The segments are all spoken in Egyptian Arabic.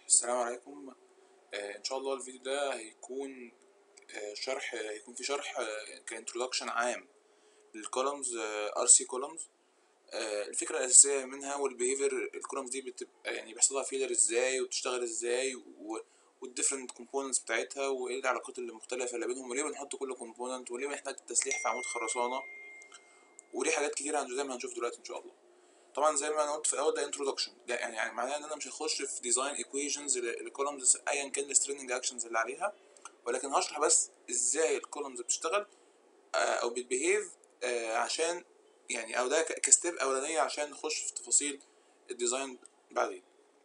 السلام عليكم آه ان شاء الله الفيديو ده هيكون آه شرح هيكون في شرح آه كانترودكشن عام للكولومز ار سي كولومز الفكره الاساسيه منها والبيهيفير الكولومز دي بتبقى يعني بيحصل لها فيلر ازاي وبتشتغل ازاي والديفرنت كومبوننتس بتاعتها وايه العلاقات اللي مختلفه اللي بينهم وليه بنحط كل كومبوننت وليه بنحتاج تسليح في عمود خرسانه وليه حاجات كتير زي ما هنشوف دلوقتي ان شاء الله طبعا زي ما انا قلت في الاول ده انترودكشن ده يعني, يعني معناه ان انا مش هخش في ديزاين ايكويشنز للكولومز ايا كان الستريننج اكشنز اللي عليها ولكن هشرح بس ازاي الكولومز بتشتغل آه او بتبيهيف آه عشان يعني او ده كستيب اولانيه عشان نخش في تفاصيل الديزاين بعدين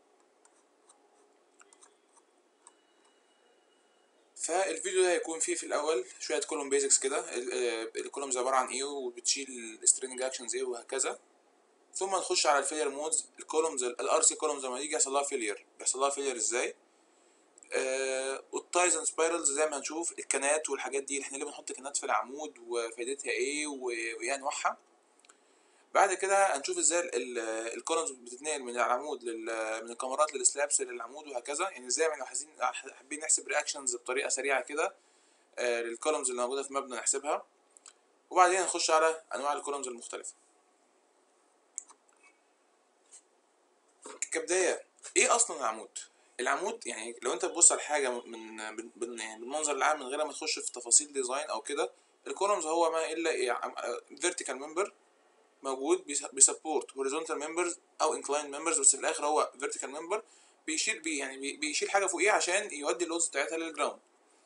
فالفيديو ده هيكون فيه في الاول شويه كولوم بيزكس كده الكولومز عباره عن ايه وبتشيل الستريننج اكشنز ايه وهكذا ثم نخش على الفيلير مودز الكولومز الار سي كولومز لما يجي يحصل لها فيلير بيحصل لها فيلير ازاي آه والتايز اند سبايرلز زي ما هنشوف الكنات والحاجات دي احنا ليه بنحط كنات في العمود وفائدتها ايه وايه انواعها بعد كده هنشوف ازاي الكولومز بتتنقل من العمود لل من الكاميرات للسلابس للعمود وهكذا يعني ازاي احنا عايزين حابين نحسب رياكشنز بطريقه سريعه كده آه للكولومز اللي موجوده في مبنى نحسبها وبعدين نخش على انواع الكولومز المختلفه كبدايه ايه اصلا العمود العمود يعني لو انت تبص على حاجه من من يعني بالمنظر العام من غير ما تخش في تفاصيل ديزاين او كده الكولومز هو ما الا ايه فيرتيكال ممبر موجود بيسبورت هوريزونتال ممبرز او انكلاين ممبرز بس في الاخر هو فيرتيكال ممبر بيشيل بي يعني بي بيشيل حاجه فوقيه عشان يودي اللودز بتاعتها للجراوند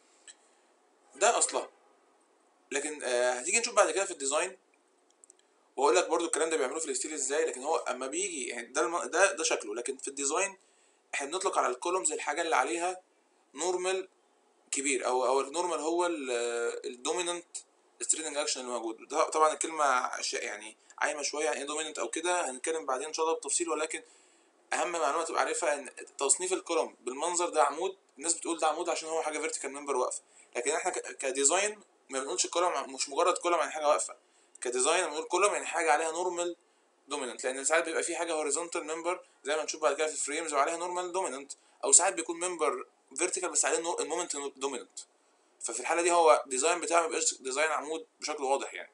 ده اصلا لكن آه هتيجي نشوف بعد كده في الديزاين واقول لك برضو الكلام ده بيعملوه في الستيل ازاي لكن هو اما بيجي يعني ده الم... ده ده شكله لكن في الديزاين احنا بنطلق على الكولومز الحاجه اللي عليها نورمال كبير او او النورمال هو الدوميننت ستريننج اكشن اللي موجود ده طبعا الكلمه يعني عايمه شويه يعني ايه دوميننت او كده هنتكلم بعدين ان شاء الله بالتفصيل ولكن اهم معلومه تبقى عارفها ان تصنيف الكولوم بالمنظر ده عمود الناس بتقول ده عمود عشان هو حاجه فيرتيكال ممبر واقفه لكن احنا كديزاين ما بنقولش الكولوم مش مجرد كولوم يعني حاجه واقفه كديزاين بنقول كولوم يعني حاجه عليها نورمال دوميننت لان ساعات بيبقى في حاجه هوريزونتال ممبر زي ما نشوف بعد كده في الفريمز وعليها نورمال دوميننت او ساعات بيكون ممبر فيرتيكال بس عليه المومنت دوميننت ففي الحاله دي هو الديزاين بتاعه ما بيبقاش ديزاين عمود بشكل واضح يعني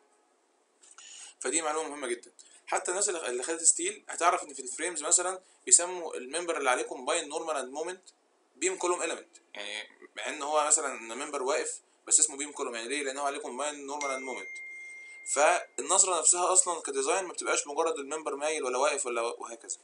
فدي معلومه مهمه جدا حتى الناس اللي خدت ستيل هتعرف ان في الفريمز مثلا بيسموا الممبر اللي عليه كومباين نورمال اند مومنت بيم كولوم اليمنت يعني مع ان هو مثلا ممبر واقف بس اسمه بيم كولوم يعني ليه لان هو عليه كومباين نورمال اند مومنت فالنظره نفسها اصلا كديزاين ما بتبقاش مجرد الممبر مايل ولا واقف ولا وهكذا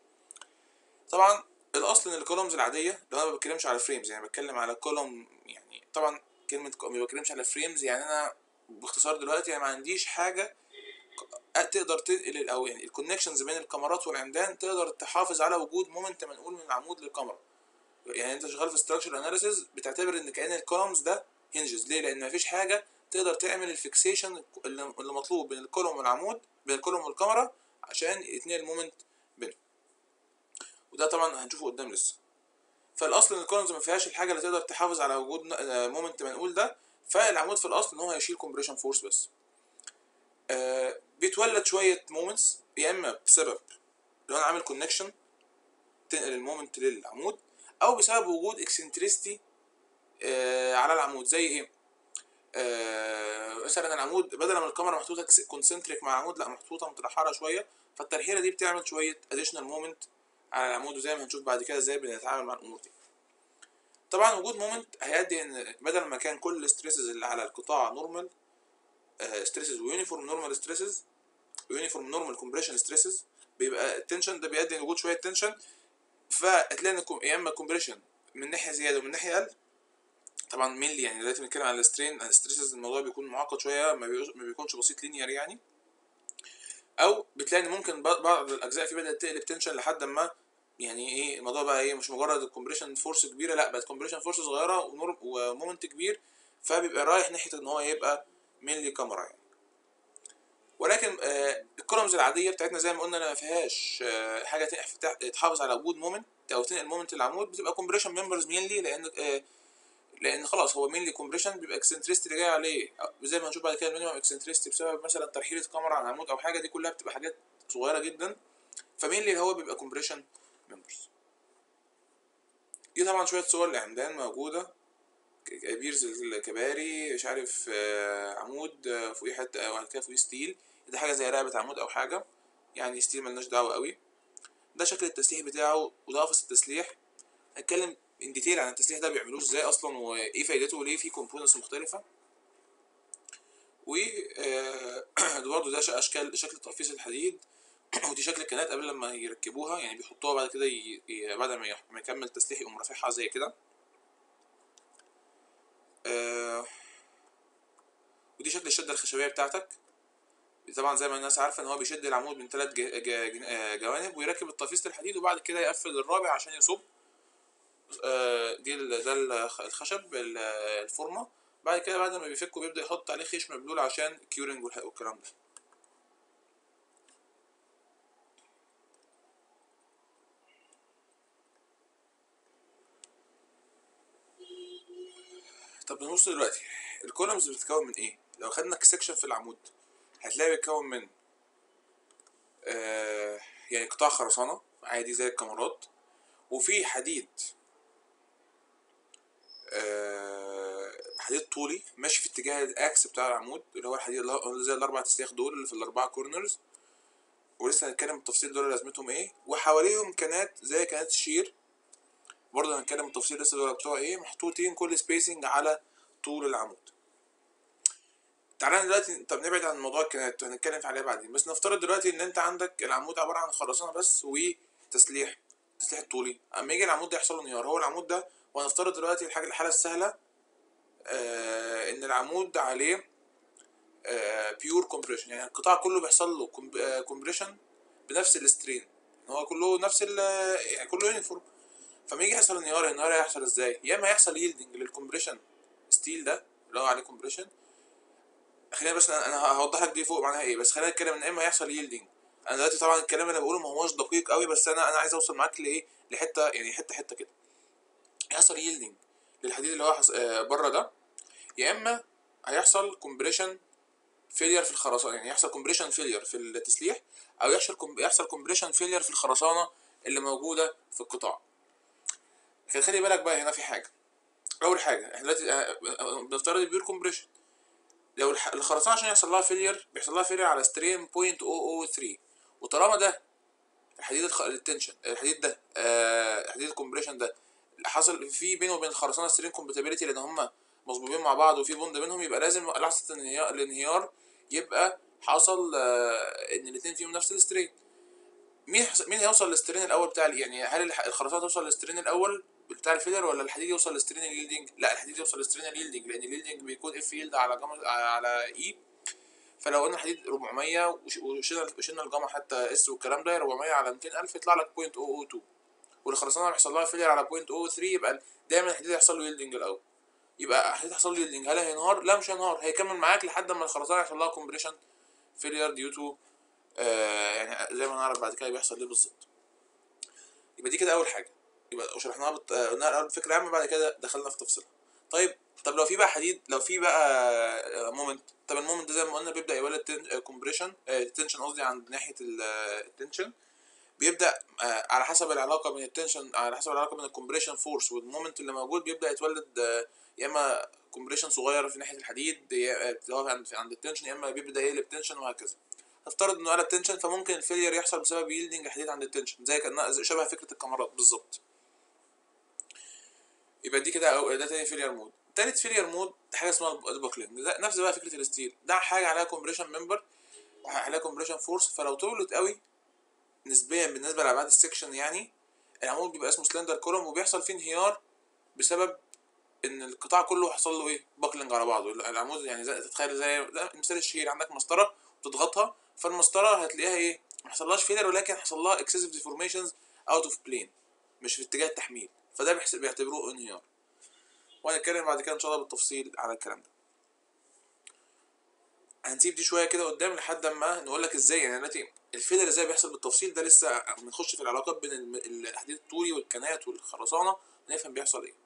طبعا الاصل ان الكولومز العاديه لو انا ما بتكلمش على فريمز يعني بتكلم على كولوم يعني طبعا كلمه ما بتكلمش على فريمز يعني انا باختصار دلوقتي يعني ما عنديش حاجه تقدر تنقل او يعني الكونكشنز بين الكاميرات والعمدان تقدر تحافظ على وجود مومنت منقول من العمود للكاميرا يعني انت شغال في ستراكشر اناليسيز بتعتبر ان كان الكولومز ده هنجز ليه لان مفيش حاجه تقدر تعمل الفيكسيشن اللي مطلوب بين الكولوم والعمود بين الكولوم والكاميرا عشان يتنقل مومنت بينهم وده طبعا هنشوفه قدام لسه فالاصل ان الكولومز ما فيهاش الحاجه اللي تقدر تحافظ على وجود مومنت منقول ده فالعمود في الاصل ان هو هيشيل كومبريشن فورس بس آه بيتولد شويه مومنتس يا اما بسبب لو انا عامل كونكشن تنقل المومنت للعمود او بسبب وجود اكسنتريستي آه على العمود زي ايه آه مثلا العمود بدل ما الكاميرا محطوطه كونسنتريك مع العمود لا محطوطه متدحره شويه فالترحيله دي بتعمل شويه اديشنال مومنت على العمود وزي ما هنشوف بعد كده ازاي بنتعامل مع الامور دي طبعا وجود مومنت هيؤدي ان بدل ما كان كل الستريسز اللي على القطاع نورمال ستريسز ويونيفورم نورمال ستريسز ويونيفورم نورمال كومبريشن ستريسز بيبقى التنشن ده بيؤدي لوجود شويه تنشن فهتلاقي ان يا اما كومبريشن من ناحيه زياده ومن ناحيه اقل طبعا مينلي يعني دلوقتي بنتكلم على السترين على الستريسز الموضوع بيكون معقد شويه ما بيكونش بسيط لينير يعني او بتلاقي ان ممكن بعض الاجزاء فيه بدات تقلب تنشن لحد ما يعني ايه الموضوع بقى ايه مش مجرد الكومبريشن فورس كبيره لا بقت كومبريشن فورس صغيره ومومنت كبير فبيبقى رايح ناحيه ان هو يبقى مينلي كاميرا يعني ولكن آه الكولومز العاديه بتاعتنا زي ما قلنا ما فيهاش آه حاجه تحافظ على وجود مومنت او تنقل مومنت للعمود بتبقى كومبريشن ممبرز مينلي لان آه لان خلاص هو مينلي كومبريشن بيبقى اكسنتريستي اللي جاي عليه زي ما هنشوف بعد كده المينيمم اكسنتريستي بسبب مثلا ترحيله كاميرا عن عمود او حاجه دي كلها بتبقى حاجات صغيره جدا فمينلي هو بيبقى كومبريشن ممبرز دي طبعا شويه صور لعمدان موجوده ك- بيرز الكباري مش عارف آه، عمود آه، فوقيه حته وبعد كده فوقيه ستيل ده حاجه زي رقبه عمود او حاجه يعني ستيل ملناش دعوه قوي ده شكل التسليح بتاعه وده قفص التسليح هنتكلم ان ديتيل عن التسليح ده بيعملوه ازاي اصلا وايه فايدته وليه فيه كومبوننتس مختلفه و آه، برضه ده ش- اشكال شكل تقفيص الحديد ودي شكل الكنات قبل لما يركبوها يعني بيحطوها بعد كده ي... ي... بعد ما يح- ما يكمل تسليح يقوم رافعها زي كده آه، ودي شكل الشده الخشبيه بتاعتك طبعا زي ما الناس عارفه ان هو بيشد العمود من ثلاث جوانب ويركب التقفيص الحديد وبعد كده يقفل الرابع عشان يصب آه، دي ال- ده الخ- الخشب ال- الفورمه بعد كده بعد ما بيفكه بيبدا يحط عليه خيش مبلول عشان كيورنج والح- والكلام ده طب نبص دلوقتي الكولومز بتتكون من ايه لو خدنا سيكشن في العمود هتلاقي بيتكون من آه يعني قطاع خرسانه عادي زي الكاميرات وفي حديد آه حديد طولي ماشي في اتجاه الاكس بتاع العمود اللي هو الحديد اللي هو زي الاربع تسياخ دول اللي في الاربعه كورنرز ولسه هنتكلم بالتفصيل دول لازمتهم ايه وحواليهم كانات زي كانات الشير برضه هنتكلم بالتفصيل لسه دول بتوع ايه محطوطين كل سبيسنج على طول العمود تعالى دلوقتي طب نبعد عن موضوع الكنات هنتكلم عليه بعدين بس نفترض دلوقتي ان انت عندك العمود عباره عن خرسانه بس وتسليح تسليح الطولي اما يجي العمود ده يحصل له انهيار هو العمود ده وهنفترض دلوقتي الحاجه الحاله السهله آه ان العمود عليه بيور كومبريشن يعني القطاع كله بيحصل له كومبريشن بنفس السترين هو كله نفس ال يعني كله يونيفورم فما يجي يحصل انهيار الانهيار هيحصل ازاي يا اما هيحصل ييلدنج للكومبريشن ستيل ده اللي هو عليه كومبريشن خلينا بس انا أنا هوضح لك دي فوق معناها ايه بس خلينا نتكلم ان اما هيحصل ييلدنج انا دلوقتي طبعا الكلام اللي انا بقوله ما هوش دقيق قوي بس انا انا عايز اوصل معاك لايه لحته يعني حته حته كده هيحصل ييلدنج للحديد اللي هو حص... آه بره ده يا اما هيحصل كومبريشن فيلير في الخرسانه يعني يحصل كومبريشن فيلير في التسليح او يحصل كوم... يحصل كومبريشن فيلير في الخرسانه اللي موجوده في القطاع لكن خلي بالك بقى هنا في حاجه اول حاجه احنا دلوقتي آه، آه، بنفترض البيور كومبريشن لو الح- الخرسانه عشان يحصل لها فيلير بيحصل لها فيلير على سترين 0.003 وطالما ده الحديد الخ... التنشن الحديد ده آه حديد الكومبريشن ده حصل في بينه وبين الخرسانه سترين كومباتيبيليتي لان هما مصبوبين مع بعض وفي بوند بينهم يبقى لازم لحظه الانهيار, الانهيار يبقى حصل آه ان الاثنين فيهم نفس السترين مين حص... مين هيوصل للسترين الاول بتاع ال- يعني هل الح- الخرسانه توصل للسترين الاول بتاع الفيلر ولا الحديد يوصل للسترين اليلدنج لا الحديد يوصل للسترين اليلدنج لان اليلدنج بيكون اف يلد على جمع على اي فلو قلنا الحديد 400 وش- وشلنا وشلنا الجاما حتى اس والكلام ده 400 على 200000 يطلع لك 0.002 والخرسانه بيحصل لها فيلر على 0.03 يبقى دايما الحديد هيحصل له يلدنج الاول يبقى الحديد هيحصل له يلدنج هل هينهار؟ لا مش هينهار هيكمل معاك لحد ما الخرسانه يحصل لها كومبريشن فيلير ديو تو يعني زي ما نعرف بعد كده بيحصل ليه بالظبط يبقى دي كده اول حاجه يبقى وشرحناها بت... آه، قلنا الاول فكره عامه بعد كده دخلنا في تفصيلها طيب طب لو في بقى حديد لو في بقى مومنت طب المومنت ده زي ما قلنا بيبدا يولد كومبريشن تنشن قصدي عند ناحيه التنشن بيبدا آه، على حسب العلاقه بين التنشن على حسب العلاقه بين الكومبريشن فورس والمومنت اللي موجود بيبدا يتولد آه، يا اما كومبريشن صغير في ناحيه الحديد يا- آه، سواء عند عند التنشن يا اما بيبدا يقلب تنشن وهكذا نفترض انه قلب تنشن فممكن الفيلير يحصل بسبب يلدنج حديد عند التنشن زي كان زي- شبه فكره الكاميرات بالظبط يبقى دي كده أو- ده تاني فيلير مود تالت فيلير مود حاجه اسمها الباكلينج ده نفس بقى فكره الستيل ده حاجه عليها كومبريشن ممبر عليها كومبريشن فورس فلو طولت قوي نسبيا بالنسبه لابعاد السكشن يعني العمود بيبقى اسمه سلندر كولوم وبيحصل فيه انهيار بسبب ان القطاع كله حصل له ايه باكلينج على بعضه العمود يعني زي تتخيل زي ده مثال الشهير عندك مسطره وتضغطها فالمسطره هتلاقيها ايه ما حصلهاش فيلر ولكن حصل لها اكسسيف ديفورميشنز اوت اوف بلين مش في اتجاه التحميل فده بيحس- بيعتبروه انهيار وهنتكلم بعد كده ان شاء الله بالتفصيل على الكلام ده هنسيب دي شويه كده قدام لحد اما نقول لك ازاي يعني دلوقتي الفيلر ازاي بيحصل بالتفصيل ده لسه بنخش في العلاقات بين الم- الحديد الطولي والكنات والخرسانه نفهم بيحصل ايه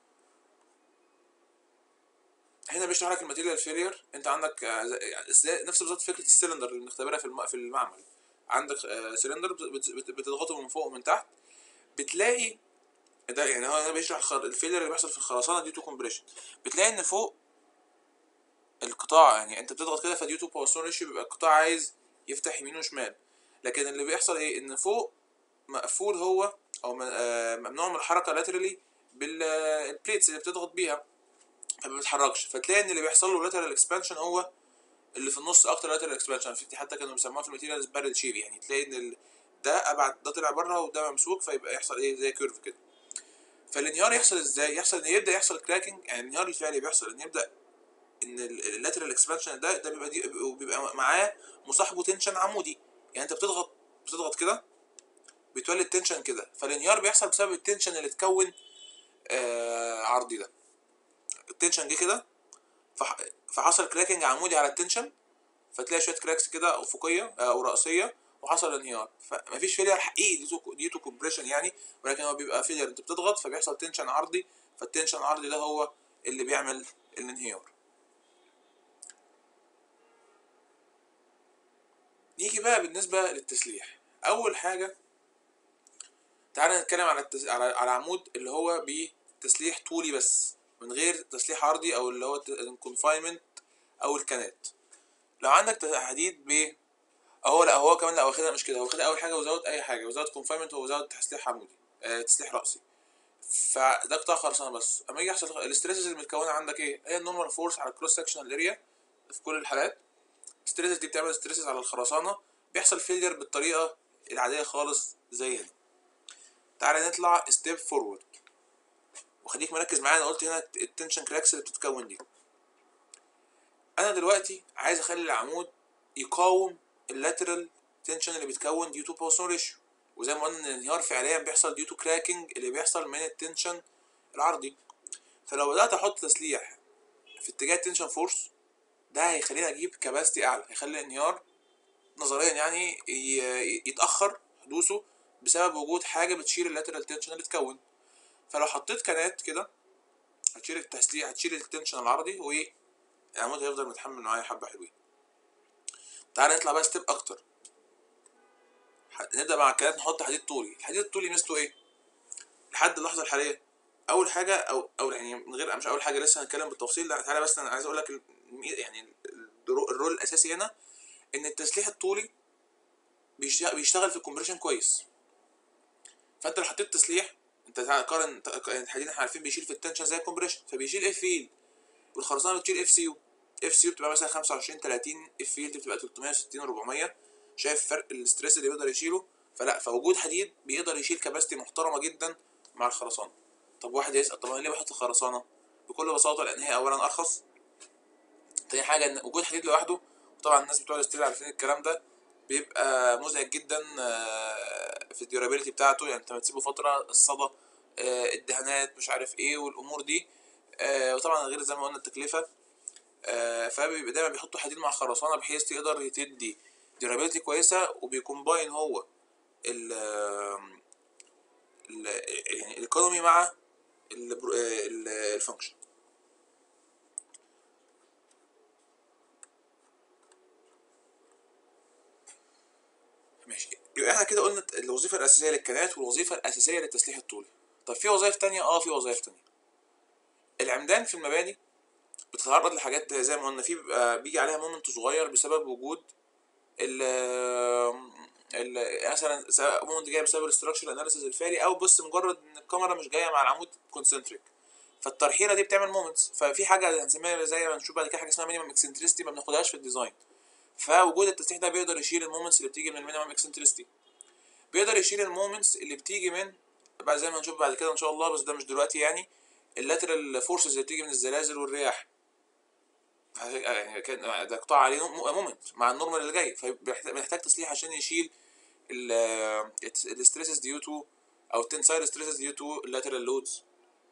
هنا بيشرح لك الماتيريال فيلير انت عندك آه، زي- ازاي نفس بالظبط فكره السلندر اللي بنختبرها في الم- في المعمل عندك آه، سلندر بت- بت- بت- بتضغطه من فوق ومن تحت بتلاقي ده يعني هو هنا بيشرح الخر... الفيلر اللي بيحصل في الخرسانه ديو تو كومبريشن بتلاقي ان فوق القطاع يعني انت بتضغط كده فديو تو باور ريشيو بيبقى القطاع عايز يفتح يمين وشمال لكن اللي بيحصل ايه ان فوق مقفول هو او م- آه، ممنوع من الحركه لاترالي بالبليتس اللي بتضغط بيها فما بيتحركش فتلاقي ان اللي بيحصل له لاترال اكسبانشن هو اللي في النص اكتر لاترال اكسبانشن في حتى كانوا بيسموها في الماتيريالز بارل شيب يعني تلاقي ان ال- ده ابعد ده طلع بره وده ممسوك فيبقى يحصل ايه زي كيرف كده فالانهيار يحصل ازاي يحصل ان يبدا يحصل كراكنج يعني الانهيار الفعلي بيحصل ان يبدا ان اللاترال اكسبانشن ده ده بيبقى دي بيبقى معاه مصاحبه تنشن عمودي يعني انت بتضغط بتضغط كده بيتولد تنشن كده فالانهيار بيحصل بسبب التنشن اللي اتكون آه عرضي ده التنشن جه كده فح- فحصل كراكنج عمودي على التنشن فتلاقي شويه كراكس كده افقيه آه، او راسيه وحصل انهيار فمفيش فيلير حقيقي دي تو كومبريشن يعني ولكن هو بيبقى فيلير انت بتضغط فبيحصل تنشن عرضي فالتنشن العرضي ده هو اللي بيعمل الانهيار نيجي بقى بالنسبه للتسليح اول حاجه تعالى نتكلم على التس... على على عمود اللي هو بتسليح طولي بس من غير تسليح عرضي او اللي هو الكونفاينمنت او الكانات لو عندك حديد ب اهو لا هو كمان لا هو واخدها مش كده هو واخدها اول حاجه وزود اي حاجه وزود كونفاينمنت وزود تسليح عمودي آه تسليح راسي فده قطاع خرسانه بس اما يجي يحصل الاستريسز المتكونه عندك ايه هي النورمال فورس على الكروس سكشنال اريا في كل الحالات الستريسز دي بتعمل ستريسز على الخرسانه بيحصل فيلير بالطريقه العاديه خالص زي هنا تعالى نطلع ستيب فورورد وخليك مركز معايا انا قلت هنا التنشن كراكس اللي بتتكون دي انا دلوقتي عايز اخلي العمود يقاوم اللاترال تنشن اللي بيتكون ديو تو بوسون ريشيو وزي ما قلنا ان الانهيار فعليا بيحصل ديو تو كراكنج اللي بيحصل من التنشن العرضي فلو بدات احط تسليح في اتجاه التنشن فورس ده هيخليني اجيب كباستي اعلى هيخلي الانهيار نظريا يعني ي- يتاخر حدوثه بسبب وجود حاجه بتشيل اللاترال تنشن اللي اتكون فلو حطيت كانات كده هتشيل التسليح هتشيل التنشن العرضي وايه العمود هيفضل متحمل معايا حبه حلوين تعالى نطلع بقى ستيب اكتر ح- نبدا مع الكانات نحط حديد طولي الحديد الطولي ميزته ايه لحد اللحظه الحاليه اول حاجه او او يعني من غير مش اول حاجه لسه هنتكلم بالتفصيل لا تعالى بس انا عايز اقول لك ال- يعني الرو- الرول الاساسي هنا ان التسليح الطولي بيشتغل, بيشتغل في الكومبريشن كويس فانت لو حطيت تسليح انت تعال قارن الحديد احنا عارفين بيشيل في التنشن زي الكومبريشن فبيشيل اف فيل والخرسانه بتشيل اف سي يو اف سي يو بتبقى مثلا 25 30 اف فيلد بتبقى 360 400 شايف فرق الاستريس اللي بيقدر يشيله فلا فوجود حديد بيقدر يشيل كباستي محترمه جدا مع الخرسانه طب واحد يسال طب انا ليه بحط الخرسانه بكل بساطه لان هي اولا ارخص تاني حاجه ان وجود حديد لوحده وطبعا الناس بتوع الاستيل عارفين الكلام ده بيبقى مزعج جدا آه، في الديورابيلتي بتاعته يعني انت بتسيبه فتره الصدى آه، الدهانات مش عارف ايه والامور دي آه، وطبعا غير زي ما قلنا التكلفه آه، فبيبقى دايما بيحطوا حديد مع الخرسانه بحيث تقدر تدي ديورابيلتي كويسه وبيكومباين هو ال ال يعني الايكونومي مع الفانكشن ماشي يبقى احنا كده قلنا الوظيفه الاساسيه للكنات والوظيفه الاساسيه للتسليح الطولي طب في وظائف تانية اه في وظائف تانية العمدان في المباني بتتعرض لحاجات زي ما قلنا في بيبقى بيجي عليها مومنت صغير بسبب وجود ال ال مثلا سواء مومنت جاي بسبب الاستراكشر اناليسيس الفعلي او بس مجرد ان الكاميرا مش جايه مع العمود كونسنتريك فالترحيله دي بتعمل مومنتس ففي حاجه هنسميها زي ما نشوف بعد كده حاجه اسمها مينيمم اكسنتريستي ما بناخدهاش في الديزاين فوجود التسليح ده بيقدر يشيل المومنتس اللي بتيجي من المينيمم اكسنتريستي بيقدر يشيل المومنتس اللي بتيجي من بقى زي ما هنشوف بعد كده ان شاء الله بس ده مش دلوقتي يعني اللاترال فورسز اللي بتيجي من الزلازل والرياح يعني كان ده قطاع عليه مومنت مع النورمال اللي جاي فبيحتاج تسليح عشان يشيل الاستريسز ديو تو او التنسايل ستريسز ديو تو اللاترال لودز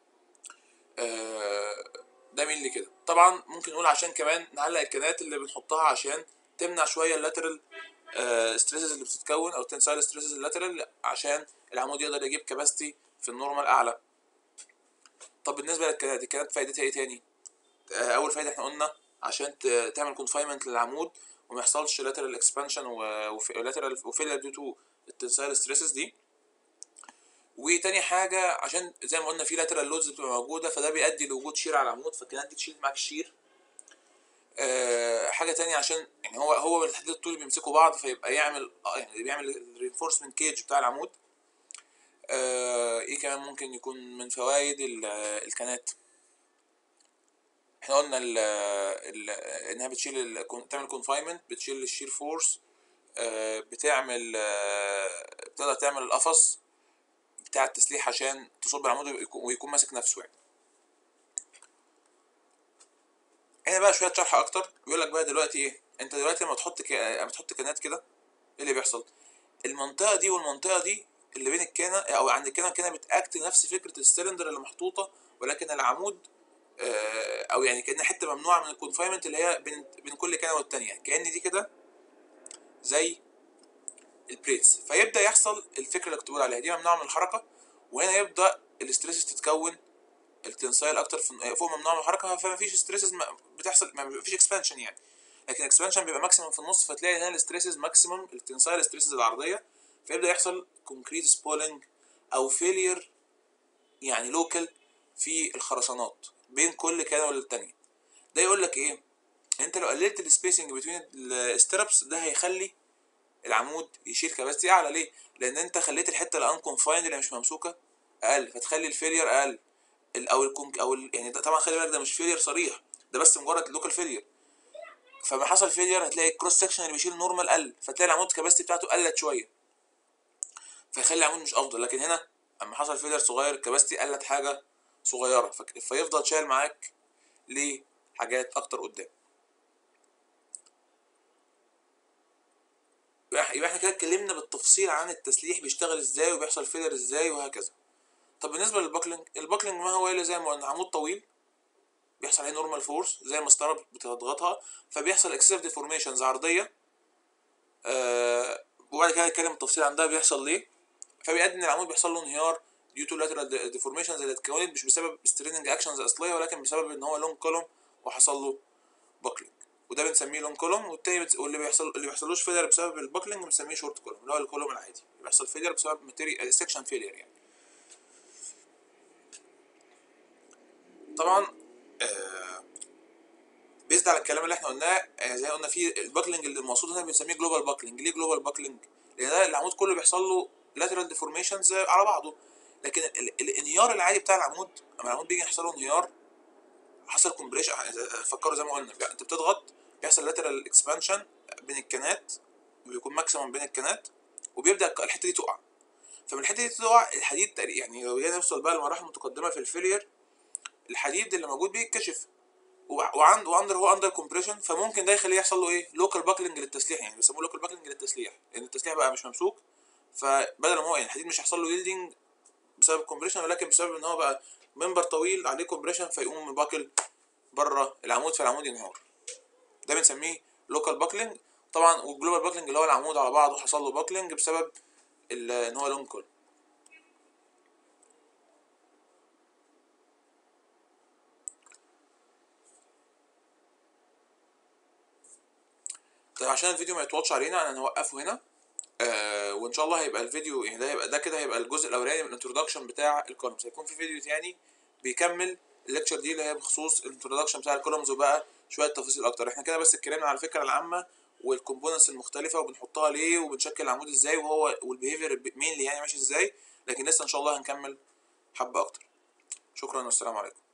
ده مين اللي كده طبعا ممكن نقول عشان كمان نعلق الكنات اللي بنحطها عشان تمنع شويه اللاترال ستريسز اللي بتتكون او التنسايل ستريسز اللاترال عشان العمود يقدر يجيب كباستي في النورمال اعلى طب بالنسبه للكنات الكنات فايدتها ايه تاني آه، اول فايده احنا قلنا عشان ت- تعمل كونفاينمنت للعمود وما يحصلش لاترال اكسبانشن ولاترال وفيلر ديو تو التنسايل ستريسز دي وتاني حاجه عشان زي ما قلنا في لاترال لودز بتبقى موجوده فده بيؤدي لوجود شير على العمود فالكنات دي تشيل معاك الشير آه حاجه تانية عشان يعني هو هو بالتحديد الطول بيمسكوا بعض فيبقى يعمل آه يعني بيعمل الرينفورسمنت كيج بتاع العمود آه ايه كمان ممكن يكون من فوائد ال- الكنات احنا قلنا ال ال انها بتشيل ال- تعمل كونفاينمنت بتشيل الشير فورس آه بتعمل آه بتقدر تعمل القفص بتاع التسليح عشان تصب العمود ويكون- ويكون ماسك نفسه يعني هنا بقى شويه شرح اكتر بيقول لك بقى دلوقتي ايه انت دلوقتي لما تحط ك... لما تحط كانات كده ايه اللي بيحصل المنطقه دي والمنطقه دي اللي بين الكانه او عند الكانه والكانه بتاكت نفس فكره السلندر اللي محطوطه ولكن العمود آه، او يعني كان حته ممنوعه من الكونفاينمنت اللي هي بين بين كل كانه والتانيه كان دي كده زي البريتس فيبدا يحصل الفكره اللي كنت بقول عليها دي ممنوعه من الحركه وهنا يبدا الاستريسز تتكون التنسايل اكتر في فوق ممنوع من الحركه فما فيش ستريسز بتحصل ما فيش اكسبانشن يعني لكن الاكسبانشن بيبقى ماكسيمم في النص فتلاقي هنا الستريسز ماكسيمم التنسايل ستريسز العرضيه فيبدا يحصل كونكريت سبولينج او فيلير يعني لوكال في الخرسانات بين كل كانه والتانيه ده يقول لك ايه انت لو قللت السبيسنج بين الستربس ده هيخلي العمود يشيل كباستي اعلى ليه لان انت خليت الحته الان كونفايند اللي مش ممسوكه اقل فتخلي الفيلير اقل ال- او الكونك او ال يعني ده طبعا خلي بالك ده مش فيلير صريح ده بس مجرد لوكال فيلير فما حصل فيلير هتلاقي الكروس سكشن اللي بيشيل نورمال قل فتلاقي العمود كباستي بتاعته قلت شويه فيخلي العمود مش افضل لكن هنا اما حصل فيلير صغير الكباستي قلت حاجه صغيره فك- فيفضل شايل معاك لحاجات اكتر قدام يبقى يبقى احنا كده اتكلمنا بالتفصيل عن التسليح بيشتغل ازاي وبيحصل فيلر ازاي وهكذا طب بالنسبه للباكلينج الباكلينج ما هو الا زي ما قلنا عمود طويل بيحصل عليه نورمال فورس زي مسطره بتضغطها فبيحصل اكسسيف ديفورميشنز عرضيه آه وبعد كده هنتكلم بالتفصيل عن ده بيحصل ليه فبيؤدي ان العمود بيحصل له انهيار ديو تو لاترال ديفورميشنز اللي اتكونت مش بسبب ستريننج اكشنز اصليه ولكن بسبب ان هو لونج كولوم وحصل له باكلينج وده بنسميه لونج كولوم والتاني بتس... واللي بيحصل اللي بيحصلوش فيلر بسبب الباكلينج بنسميه شورت كولوم اللي هو الكولوم العادي بيحصل فيلر بسبب ماتيريال سكشن فيلر يعني طبعا آه بيزد على الكلام اللي احنا قلناه آه زي ما قلنا في الباكلينج اللي المقصود هنا بنسميه جلوبال باكلينج ليه جلوبال باكلينج لان ده العمود كله بيحصل له لاترال ديفورميشنز على بعضه لكن ال... الانهيار العادي بتاع العمود لما العمود بيجي يحصل له انهيار حصل كومبريشن فكروا زي ما قلنا انت بتضغط بيحصل لاترال اكسبانشن بين الكنات وبيكون ماكسيمم بين الكنات وبيبدا الحته دي تقع فمن الحته دي تقع الحديد تقريبا يعني لو جينا نوصل بقى لمراحل متقدمه في الفيلير الحديد اللي موجود بيتكشف وعند واندر هو اندر كومبريشن فممكن ده يخليه يحصل له ايه لوكال باكلينج للتسليح يعني بيسموه لوكال باكلينج للتسليح لان التسليح بقى مش ممسوك فبدل ما هو يعني الحديد مش هيحصل له يلدنج بسبب الكومبريشن ولكن بسبب ان هو بقى منبر طويل عليه كومبريشن فيقوم باكل بره العمود فالعمود ينهار ده بنسميه لوكال باكلينج طبعا والجلوبال باكلينج اللي هو العمود على بعضه حصل له باكلينج بسبب ان هو لونج كول طيب عشان الفيديو ما يطولش علينا انا هنوقفه هنا آه وان شاء الله هيبقى الفيديو يعني ده هيبقى ده كده هيبقى الجزء الاولاني من الانترودكشن بتاع الكولومز هيكون في فيديو تاني بيكمل الليكتشر دي اللي هي بخصوص الانترودكشن بتاع الكولومز وبقى شويه تفاصيل اكتر احنا كده بس اتكلمنا على الفكره العامه والكومبوننتس المختلفه وبنحطها ليه وبنشكل العمود ازاي وهو والبيهيفير مين اللي يعني ماشي ازاي لكن لسه ان شاء الله هنكمل حبه اكتر شكرا والسلام عليكم